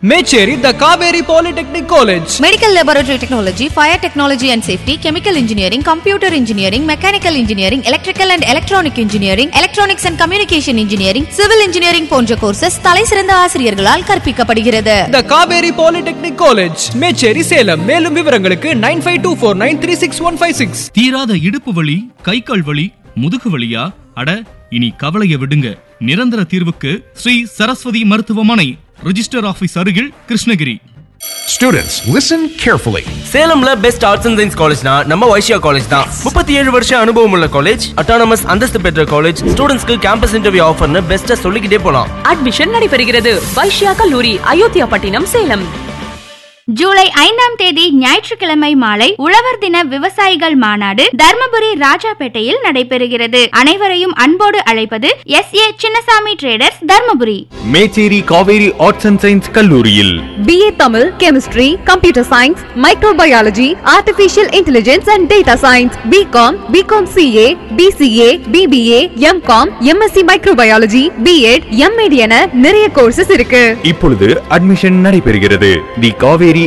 Mecheri the Kaveri polytechnic college Medical Laboratory Technology, Fire Technology and Safety, Chemical Engineering, Computer Engineering, Mechanical Engineering, Electrical and Electronic Engineering, Electronics and Communication Engineering, Civil Engineering போன்ற courses தலைசிறந்த ஆசிரியர்களால் கற்பிக்கப்படுகிறது the Kaveri polytechnic college Mecheri Salem மேலும் விவரங்களுக்கு nine five two four nine three six one five six தீராத இடுப்பு வலி கை கால் வலி முதுகு வலியா அட இனி கவலைய விடுங்க நிரந்தர தீர்வுக்கு ஸ்ரீ சரஸ்வதி மருத்துவமனை ரிஜிஸ்டர் ஆபீஸ் அருகில் கிருஷ்ணகிரி Students, listen carefully. சேலம்ல பெஸ்ட் ஆர்ட்ஸ் அண்ட் சயின்ஸ் காலேஜ்னா நம்ம வைஷ்யா காலேஜ் தான் முப்பத்தி ஏழு வருஷம் அனுபவம் உள்ள காலேஜ் அட்டானமஸ் அந்தஸ்து பெற்ற காலேஜ் ஸ்டூடெண்ட்ஸ்க்கு கேம்பஸ் இன்டர்வியூ ஆஃபர்னு பெஸ்ட்டா சொல்லிக்கிட்டே போலாம் அட்மிஷன் நடைபெறுகிறது வைஷ்யா கல்லூரி அயோத்தியா பட்டினம் சேலம் ஜூலை ஐந்தாம் தேதி ஞாயிற்றுக்கிழமை மாலை உழவர் தின விவசாயிகள் மாநாடு தர்மபுரி ராஜாபேட்டையில் நடைபெறுகிறது அனைவரையும் அன்போடு அழைப்பது S A Chinnasamy traders Dharmapuri Mecheri Kaveri arts and science கல்லூரியில் BA Tamil chemistry computer science microbiology artificial intelligence and data science BCom BCom CA BCA BBA MCom MSc microbiology BEd MEd என நிறைய கோர்சஸ் இருக்கு இப்பொழுது அட்மிஷன் நடைபெறுகிறது தி காவேரி